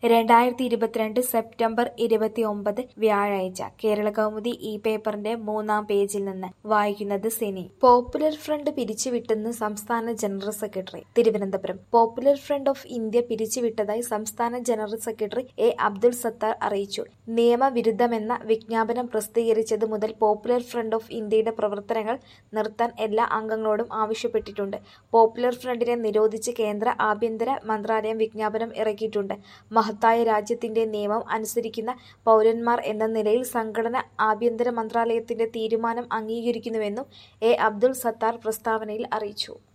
രണ്ടായിരത്തി ഇരുപത്തിരണ്ട് സെപ്റ്റംബർ ഇരുപത്തിയൊമ്പത് വ്യാഴാഴ്ച കേരളകൗമുദി ഈ പേപ്പറിന്റെ മൂന്നാം പേജിൽ നിന്ന് വായിക്കുന്നത് സിനി പോപ്പുലർ ഫ്രണ്ട് പിരിച്ചുവിട്ടെന്ന് സംസ്ഥാന general secretary Thiruvananthapuram Popular Front of India പിരിച്ചുവിട്ടതായി സംസ്ഥാന general secretary A Abdul Sathar അറിയിച്ചു നിയമവിരുദ്ധമെന്ന വിജ്ഞാപനം പ്രസിദ്ധീകരിച്ചത് മുതൽ പോപ്പുലർ ഫ്രണ്ട് ഓഫ് ഇന്ത്യയുടെ പ്രവർത്തനങ്ങൾ നിർത്താൻ എല്ലാ അംഗങ്ങളോടും ആവശ്യപ്പെട്ടിട്ടുണ്ട് പോപ്പുലർ ഫ്രണ്ടിനെ നിരോധിച്ച് കേന്ദ്ര ആഭ്യന്തര മന്ത്രാലയം വിജ്ഞാപനം ഇറക്കിയിട്ടുണ്ട് മഹത്തായ രാജ്യത്തിന്റെ നിയമം അനുസരിക്കുന്ന പൗരന്മാർ എന്ന നിലയിൽ സംഘടന ആഭ്യന്തര മന്ത്രാലയത്തിന്റെ തീരുമാനം അംഗീകരിക്കുന്നുവെന്നും എ അബ്ദുൾ സത്താർ പ്രസ്താവനയിൽ അറിയിച്ചു